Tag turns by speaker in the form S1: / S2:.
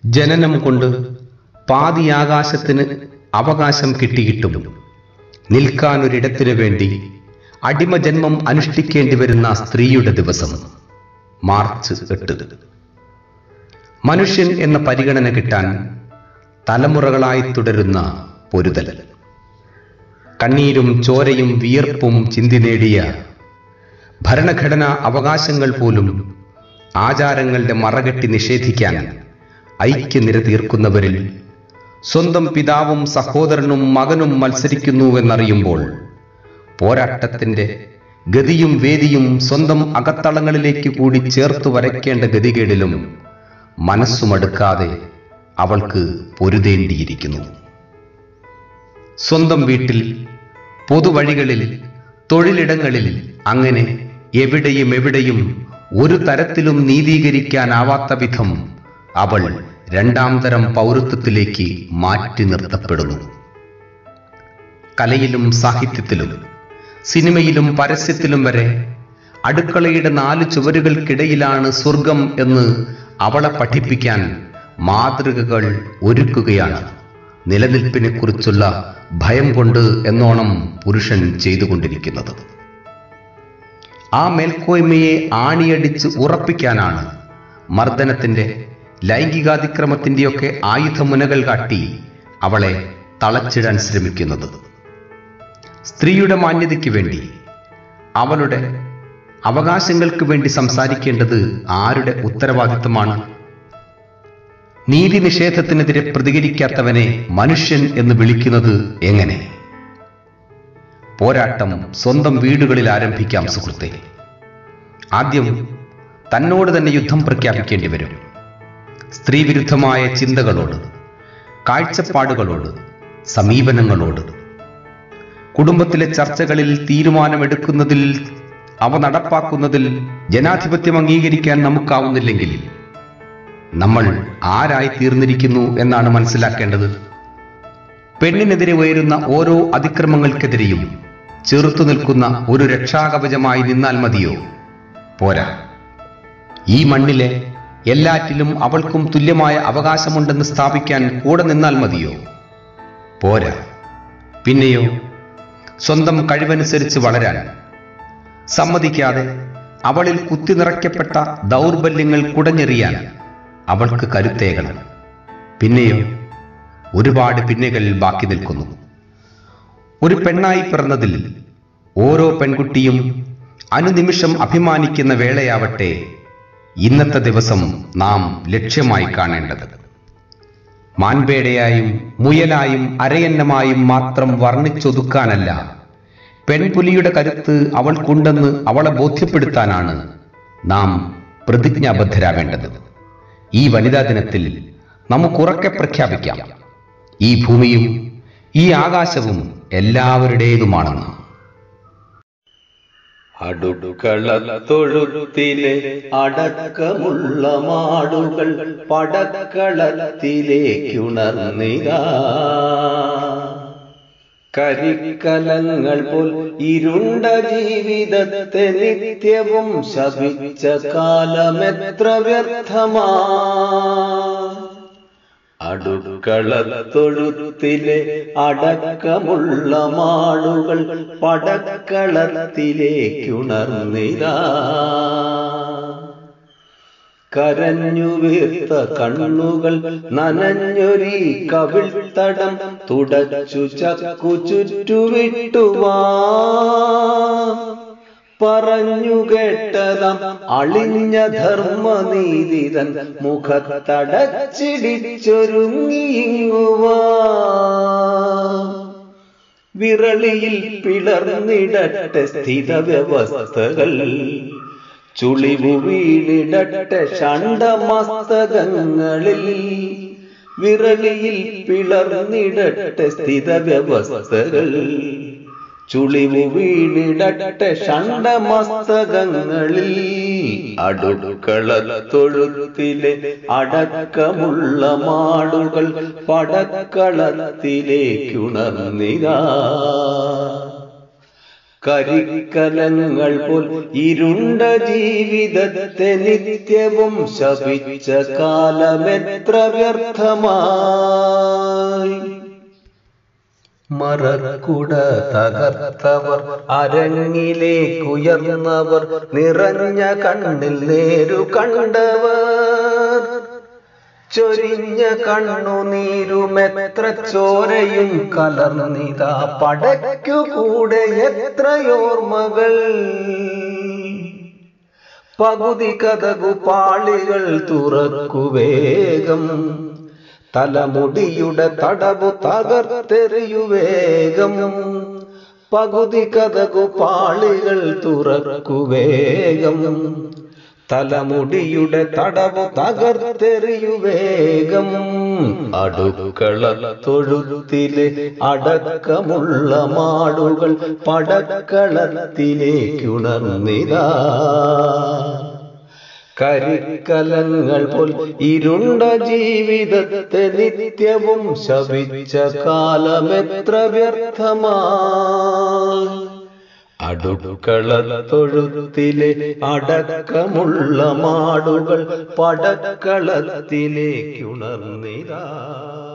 S1: ജനനം കൊണ്ട് പാതി ആകാശത്തിന് അവകാശം കിട്ടിയിട്ടും നിൽക്കാനൊരിടത്തിനു വേണ്ടി അടിമജന്മം അനുഷ്ഠിക്കേണ്ടി വരുന്ന സ്ത്രീയുടെ ദിവസം മാർച്ച് എട്ട് മനുഷ്യൻ എന്ന പരിഗണന കിട്ടാൻ തലമുറകളായി തുടരുന്ന പൊരുതൽ കണ്ണീരും ചോരയും വിയർപ്പും ചിന്തി നേടിയ ഭരണഘടനാ അവകാശങ്ങൾ പോലും ആചാരങ്ങളുടെ മറകെട്ടി നിഷേധിക്കാൻ ഐക്യനിര തീർക്കുന്നവരിൽ സ്വന്തം പിതാവും സഹോദരനും മകനും മത്സരിക്കുന്നുവെന്നറിയുമ്പോൾ പോരാട്ടത്തിന്റെ ഗതിയും വേദിയും സ്വന്തം അകത്തളങ്ങളിലേക്ക് കൂടി ചേർത്തു വരയ്ക്കേണ്ട ഗതികേടിലും മനസ്സുമടുക്കാതെ അവൾക്ക് പൊരുതേണ്ടിയിരിക്കുന്നു സ്വന്തം വീട്ടിൽ പൊതുവഴികളിൽ തൊഴിലിടങ്ങളിൽ അങ്ങനെ എവിടെയും എവിടെയും ഒരു തരത്തിലും നീതീകരിക്കാനാവാത്ത വിധം അവൾ രണ്ടാം തരം പൗരത്വത്തിലേക്ക് മാറ്റി നിർത്തപ്പെടുന്നു കലയിലും സാഹിത്യത്തിലും സിനിമയിലും പരസ്യത്തിലും വരെ അടുക്കളയുടെ നാല് ചുവരുകൾക്കിടയിലാണ് സ്വർഗം എന്ന് അവളെ പഠിപ്പിക്കാൻ മാതൃകകൾ ഒരുക്കുകയാണ് നിലനിൽപ്പിനെ കുറിച്ചുള്ള ഭയം കൊണ്ട് എന്നോണം പുരുഷൻ ചെയ്തുകൊണ്ടിരിക്കുന്നത് ആ മേൽക്കോയ്മയെ ആണിയടിച്ച് ഉറപ്പിക്കാനാണ് മർദ്ദനത്തിന്റെ ലൈംഗികാതിക്രമത്തിന്റെയൊക്കെ ആയുധമുനകൾ കാട്ടി അവളെ തളച്ചിടാൻ ശ്രമിക്കുന്നത് സ്ത്രീയുടെ മാന്യതയ്ക്ക് വേണ്ടി അവളുടെ അവകാശങ്ങൾക്ക് വേണ്ടി സംസാരിക്കേണ്ടത് ആരുടെ ഉത്തരവാദിത്തമാണ് നീതി നിഷേധത്തിനെതിരെ പ്രതികരിക്കാത്തവനെ മനുഷ്യൻ എന്ന് വിളിക്കുന്നത് എങ്ങനെ പോരാട്ടം സ്വന്തം വീടുകളിൽ ആരംഭിക്കാം സുഹൃത്തെ ആദ്യം തന്നോട് തന്നെ യുദ്ധം പ്രഖ്യാപിക്കേണ്ടി വരും സ്ത്രീവിരുദ്ധമായ ചിന്തകളോട് കാഴ്ചപ്പാടുകളോട് സമീപനങ്ങളോട് കുടുംബത്തിലെ ചർച്ചകളിൽ തീരുമാനമെടുക്കുന്നതിൽ അവ നടപ്പാക്കുന്നതിൽ ജനാധിപത്യം അംഗീകരിക്കാൻ നമുക്കാവുന്നില്ലെങ്കിൽ നമ്മൾ ആരായി തീർന്നിരിക്കുന്നു എന്നാണ് മനസ്സിലാക്കേണ്ടത് പെണ്ണിനെതിരെ ഉയരുന്ന ഓരോ അതിക്രമങ്ങൾക്കെതിരെയും ചെറുത്തു നിൽക്കുന്ന ഒരു രക്ഷാകവചമായി നിന്നാൽ മതിയോ പോരാ ഈ മണ്ണിലെ എല്ലാറ്റിലും അവൾക്കും തുല്യമായ അവകാശമുണ്ടെന്ന് സ്ഥാപിക്കാൻ കൂടെ നിന്നാൽ മതിയോ പോരാ പിന്നെയോ സ്വന്തം കഴിവനുസരിച്ച് വളരാൻ സമ്മതിക്കാതെ അവളിൽ കുത്തി നിറയ്ക്കപ്പെട്ട ദൗർബല്യങ്ങൾ കുടഞ്ഞെറിയാൻ അവൾക്ക് കരുത്തേകണം പിന്നെയോ ഒരുപാട് പിന്നുകൾ ബാക്കി നിൽക്കുന്നു ഒരു പെണ്ണായി പിറന്നതിൽ ഓരോ പെൺകുട്ടിയും അനുനിമിഷം അഭിമാനിക്കുന്ന വേളയാവട്ടെ ഇന്നത്തെ ദിവസം നാം ലക്ഷ്യമായി കാണേണ്ടത് മാൻപേടയായും മുയലായും അരയന്നമായും മാത്രം വർണ്ണിച്ചൊതുക്കാനല്ല പെൺപുലിയുടെ കരുത്ത് അവൾക്കുണ്ടെന്ന് അവളെ ബോധ്യപ്പെടുത്താനാണ് നാം പ്രതിജ്ഞാബദ്ധരാവേണ്ടത് ഈ വനിതാ ദിനത്തിൽ നമുക്കുറക്കെ പ്രഖ്യാപിക്കാം ഈ ഭൂമിയും ഈ ആകാശവും എല്ലാവരുടേതുമാണെന്ന്
S2: അടുക്കളത്തൊഴുത്തിലെ അടക്കമുള്ള മാടുകൾ പടക്കളത്തിലേക്കുണർന്നിതാ കരിക്കലങ്ങൾ പോൽ ഇരുണ്ട ജീവിതത്തെ നിത്യവും ശപിച്ച കാലമെത്ര വ്യർത്ഥമാ അടുക്കളത്തൊഴുത്തിലെ അടക്കമുള്ള മാടുകൾ പടക്കളത്തിലേക്കുണർന്നിതാ കരഞ്ഞു വീർത്ത കണ്ണുകൾ നനഞ്ഞൊരി കവിൾത്തടം തുടച്ചു ചക്കു ചുറ്റുവിട്ടുവാ പറഞ്ഞു കേട്ടതാം അളിഞ്ഞ ധർമ്മനീതിതൻ മുഖത്തടച്ചിടിച്ചൊരുങ്ങിയുവാ വിരളിയിൽ പിളർന്നിടട്ടെ സ്ഥിത വ്യവസ്ഥകൾ ചുളിവു വീണിടട്ടെ ഷണ്ടമസ്തകങ്ങളിൽ വിരളിയിൽ പിളർന്നിടട്ടെ സ്ഥിത വ്യവസ്ഥകൾ ചുളിവു വീണിടട്ടെ ഷണ്ടമസ്തകങ്ങളിൽ അടുക്കളത്തൊഴുത്തിലെ അടക്കമുള്ള മാടുകൾ പടക്കളത്തിലേക്കുണർന്നിരാ കരിക്കലങ്ങൾ പോൽ ഇരുണ്ട ജീവിതത്തെ നിത്യവും ശപിച്ച കാലമെത്ര വ്യർത്ഥമായി മറക്കുട തകർത്തവർ അരങ്ങിലേക്കുയർന്നവർ നിറഞ്ഞ കണ്ണിൽ നേരു കണ്ടവർ ചൊരിഞ്ഞ കണ്ണുനീരുമെത്ര ചോരയും കലർന്നിതാ പടയ്ക്കു കൂടെ എത്രയോർമ്മകൾ പകുതി കഥകു പാളികൾ തുറക്കു വേഗം തലമുടിയുടെ തടവു തകർത്തെറിയു വേഗം പകുതി കഥകു പാളികൾ തുറക്കു വേഗം തലമുടിയുടെ തടവു തകർത്തെറിയു വേഗം അടുക്കള തൊഴുത്തിലെ അടക്കമുള്ള മാടുകൾ പടക്കളത്തിലേക്കുണർന്നിതാ കരിക്കലങ്ങൾ പോൽ ഇരുണ്ട ജീവിതത്തെ നിത്യവും ശപിച്ച കാലമെത്ര വ്യർത്ഥമായി അടുക്കള തൊഴുത്തിലെ അടക്കമുള്ള മാടുകൾ പടക്കളത്തിലേക്കുണർന്നിരാ